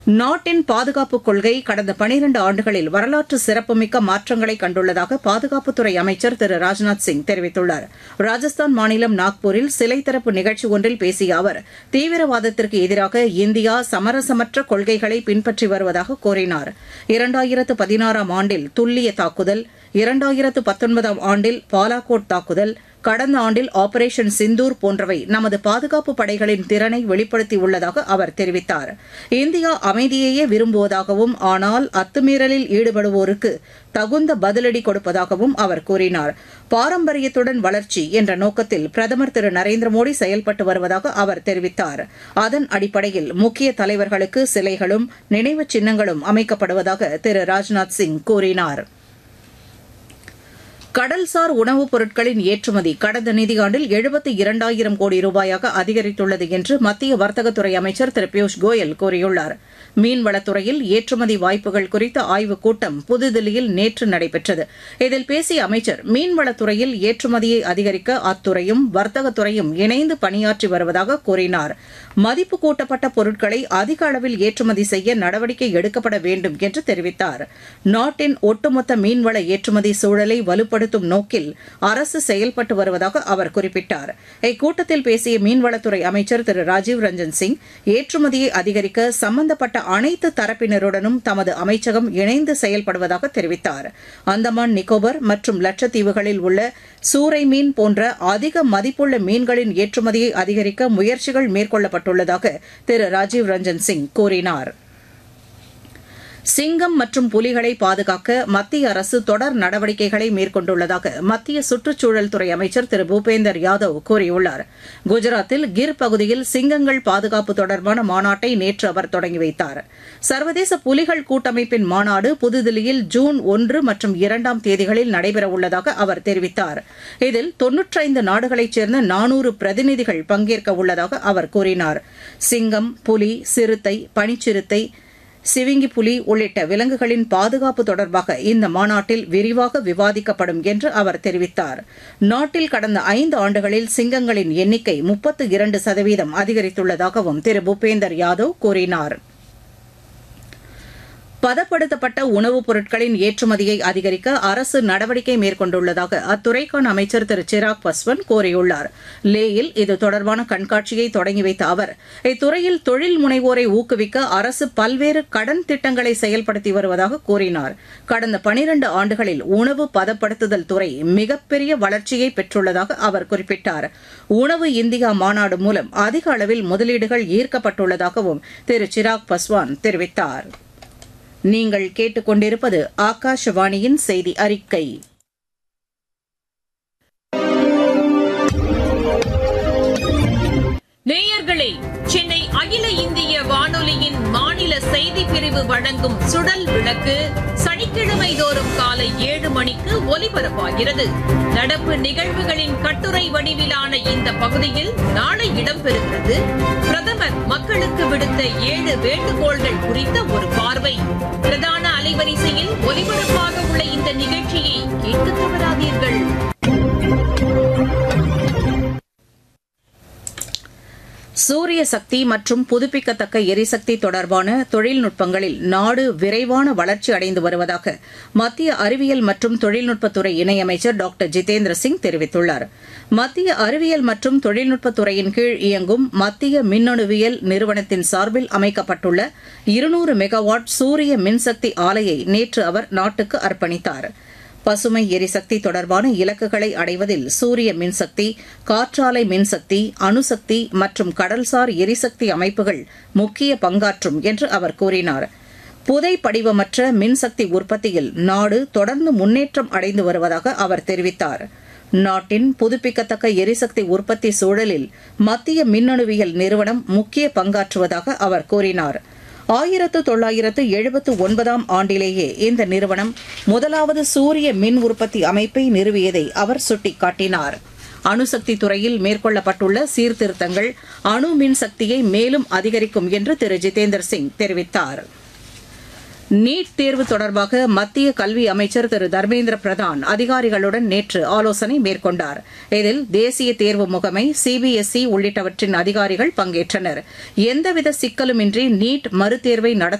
நாட்டின் பாதுகாப்பு கொள்கை கடந்த பனிரண்டு ஆண்டுகளில் வரலாற்று சிறப்புமிக்க மாற்றங்களை கண்டுள்ளதாக பாதுகாப்புத்துறை அமைச்சர் திரு ராஜ்நாத் சிங் தெரிவித்துள்ளார் ராஜஸ்தான் மாநிலம் நாக்பூரில் சிலை திறப்பு நிகழ்ச்சி ஒன்றில் பேசிய அவர் தீவிரவாதத்திற்கு எதிராக இந்தியா சமரசமற்ற கொள்கைகளை பின்பற்றி வருவதாக கூறினார் இரண்டாயிரத்து பதினாறாம் ஆண்டில் துல்லிய தாக்குதல் இரண்டாயிரத்து பத்தொன்பதாம் ஆண்டில் பாலாகோட் தாக்குதல் கடந்த ஆண்டில் ஆபரேஷன் சிந்தூர் போன்றவை நமது பாதுகாப்பு படைகளின் திறனை வெளிப்படுத்தியுள்ளதாக அவர் தெரிவித்தார் இந்தியா அமைதியையே விரும்புவதாகவும் ஆனால் அத்துமீறலில் ஈடுபடுவோருக்கு தகுந்த பதிலடி கொடுப்பதாகவும் அவர் கூறினார் பாரம்பரியத்துடன் வளர்ச்சி என்ற நோக்கத்தில் பிரதமர் திரு நரேந்திர மோடி செயல்பட்டு வருவதாக அவர் தெரிவித்தார் அதன் அடிப்படையில் முக்கிய தலைவர்களுக்கு சிலைகளும் நினைவுச் சின்னங்களும் அமைக்கப்படுவதாக திரு ராஜ்நாத் சிங் கூறினாா் கடல்சார் உணவுப் பொருட்களின் ஏற்றுமதி கடந்த நிதியாண்டில் எழுபத்தி இரண்டாயிரம் கோடி ரூபாயாக அதிகரித்துள்ளது என்று மத்திய வர்த்தகத்துறை அமைச்சர் திரு பியூஷ் கோயல் கூறியுள்ளார் மீன்வளத்துறையில் ஏற்றுமதி வாய்ப்புகள் குறித்த ஆய்வுக் கூட்டம் புதுதில்லியில் நேற்று நடைபெற்றது இதில் பேசிய அமைச்சர் மீன்வளத்துறையில் ஏற்றுமதியை அதிகரிக்க அத்துறையும் வர்த்தகத்துறையும் இணைந்து பணியாற்றி வருவதாக கூறினார் மதிப்பு கூட்டப்பட்ட பொருட்களை அதிக அளவில் ஏற்றுமதி செய்ய நடவடிக்கை எடுக்கப்பட வேண்டும் என்று தெரிவித்தார் நாட்டின் ஒட்டுமொத்த மீன்வள ஏற்றுமதி சூழலை வலுப்படுத்தும் நோக்கில் அரசு செயல்பட்டு வருவதாக அவர் குறிப்பிட்டார் இக்கூட்டத்தில் பேசிய மீன்வளத்துறை அமைச்சர் திரு ராஜீவ் ரஞ்சன் சிங் ஏற்றுமதியை அதிகரிக்க சம்பந்தப்பட்ட அனைத்து தரப்பினருடனும் தமது அமைச்சகம் இணைந்து செயல்படுவதாக தெரிவித்தார் அந்தமான் நிக்கோபர் மற்றும் லட்சத்தீவுகளில் உள்ள சூறை மீன் போன்ற அதிக மதிப்புள்ள மீன்களின் ஏற்றுமதியை அதிகரிக்க முயற்சிகள் மேற்கொள்ளப்பட்டுள்ளதாக திரு ராஜீவ் ரஞ்சன் சிங் கூறினாா் சிங்கம் மற்றும் புலிகளை பாதுகாக்க மத்திய அரசு தொடர் நடவடிக்கைகளை மேற்கொண்டுள்ளதாக மத்திய சுற்றுச்சூழல் துறை அமைச்சர் திரு பூபேந்தர் யாதவ் கூறியுள்ளார் குஜராத்தில் கிர் பகுதியில் சிங்கங்கள் பாதுகாப்பு தொடர்பான மாநாட்டை நேற்று அவர் தொடங்கி வைத்தார் சர்வதேச புலிகள் கூட்டமைப்பின் மாநாடு புதுதில்லியில் ஜூன் ஒன்று மற்றும் இரண்டாம் தேதிகளில் நடைபெறவுள்ளதாக அவர் தெரிவித்தார் இதில் தொன்னூற்றைந்து நாடுகளைச் சேர்ந்த நானூறு பிரதிநிதிகள் பங்கேற்க உள்ளதாக அவர் கூறினார் சிங்கம் புலி சிறுத்தை பனிச்சிறுத்தை சிவிங்கி புலி உள்ளிட்ட விலங்குகளின் பாதுகாப்பு தொடர்பாக இந்த மாநாட்டில் விரிவாக விவாதிக்கப்படும் என்று அவர் தெரிவித்தார் நாட்டில் கடந்த ஐந்து ஆண்டுகளில் சிங்கங்களின் எண்ணிக்கை முப்பத்து இரண்டு சதவீதம் அதிகரித்துள்ளதாகவும் திரு பூபேந்தர் யாதவ் கூறினாா் பதப்படுத்தப்பட்ட உணவுப் பொருட்களின் ஏற்றுமதியை அதிகரிக்க அரசு நடவடிக்கை மேற்கொண்டுள்ளதாக அத்துறைக்கான அமைச்சர் திரு சிராக் பஸ்வான் கூறியுள்ளார் லேயில் இது தொடர்பான கண்காட்சியை தொடங்கி வைத்த அவர் இத்துறையில் தொழில் முனைவோரை ஊக்குவிக்க அரசு பல்வேறு கடன் திட்டங்களை செயல்படுத்தி வருவதாக கூறினார் கடந்த பனிரண்டு ஆண்டுகளில் உணவு பதப்படுத்துதல் துறை மிகப்பெரிய வளர்ச்சியை பெற்றுள்ளதாக அவர் குறிப்பிட்டார் உணவு இந்தியா மாநாடு மூலம் அதிக அளவில் முதலீடுகள் ஈர்க்கப்பட்டுள்ளதாகவும் திரு சிராக் பஸ்வான் தெரிவித்தாா் நீங்கள் கேட்டுக்கொண்டிருப்பது ஆகாஷவாணியின் செய்தி அறிக்கை நேயர்களே சென்னை அகில இந்திய வானொலியின் மாநில செய்தி பிரிவு வழங்கும் சுடல் விளக்கு சனிக்கிழமை தோறும் காலை ஏழு மணிக்கு ஒலிபரப்பாகிறது நடப்பு நிகழ்வுகளின் கட்டுரை வடிவிலான இந்த பகுதியில் நாளை இடம்பெறுகிறது பிரதமர் மக்களுக்கு விடுத்த ஏழு வேண்டுகோள்கள் குறித்த ஒரு பார்வை பிரதான அலைவரிசையில் ஒலிபரப்பாக உள்ள இந்த நிகழ்ச்சியை கேட்க தவறாதீர்கள் சூரிய சக்தி மற்றும் புதுப்பிக்கத்தக்க எரிசக்தி தொடர்பான தொழில்நுட்பங்களில் நாடு விரைவான வளர்ச்சி அடைந்து வருவதாக மத்திய அறிவியல் மற்றும் தொழில்நுட்பத்துறை இணையமைச்சர் டாக்டர் ஜிதேந்திர சிங் தெரிவித்துள்ளார் மத்திய அறிவியல் மற்றும் தொழில்நுட்பத்துறையின் கீழ் இயங்கும் மத்திய மின்னணுவியல் நிறுவனத்தின் சார்பில் அமைக்கப்பட்டுள்ள இருநூறு மெகாவாட் சூரிய மின்சக்தி ஆலையை நேற்று அவர் நாட்டுக்கு அர்ப்பணித்தாா் பசுமை எரிசக்தி தொடர்பான இலக்குகளை அடைவதில் சூரிய மின்சக்தி காற்றாலை மின்சக்தி அணுசக்தி மற்றும் கடல்சார் எரிசக்தி அமைப்புகள் முக்கிய பங்காற்றும் என்று அவர் கூறினார் புதை படிவமற்ற மின்சக்தி உற்பத்தியில் நாடு தொடர்ந்து முன்னேற்றம் அடைந்து வருவதாக அவர் தெரிவித்தார் நாட்டின் புதுப்பிக்கத்தக்க எரிசக்தி உற்பத்தி சூழலில் மத்திய மின்னணுவியல் நிறுவனம் முக்கிய பங்காற்றுவதாக அவர் கூறினாா் ஆயிரத்து தொள்ளாயிரத்து எழுபத்து ஒன்பதாம் ஆண்டிலேயே இந்த நிறுவனம் முதலாவது சூரிய மின் உற்பத்தி அமைப்பை நிறுவியதை அவர் சுட்டிக்காட்டினார் அணுசக்தி துறையில் மேற்கொள்ளப்பட்டுள்ள சீர்திருத்தங்கள் அணு மின் சக்தியை மேலும் அதிகரிக்கும் என்று திரு ஜிதேந்தர் சிங் தெரிவித்தார் நீட் தேர்வு தொடர்பாக மத்திய கல்வி அமைச்சர் திரு தர்மேந்திர பிரதான் அதிகாரிகளுடன் நேற்று ஆலோசனை மேற்கொண்டார் இதில் தேசிய தேர்வு முகமை சிபிஎஸ்இ உள்ளிட்டவற்றின் அதிகாரிகள் பங்கேற்றனர் எந்தவித சிக்கலுமின்றி நீட் மறுதேர்வை நடத்த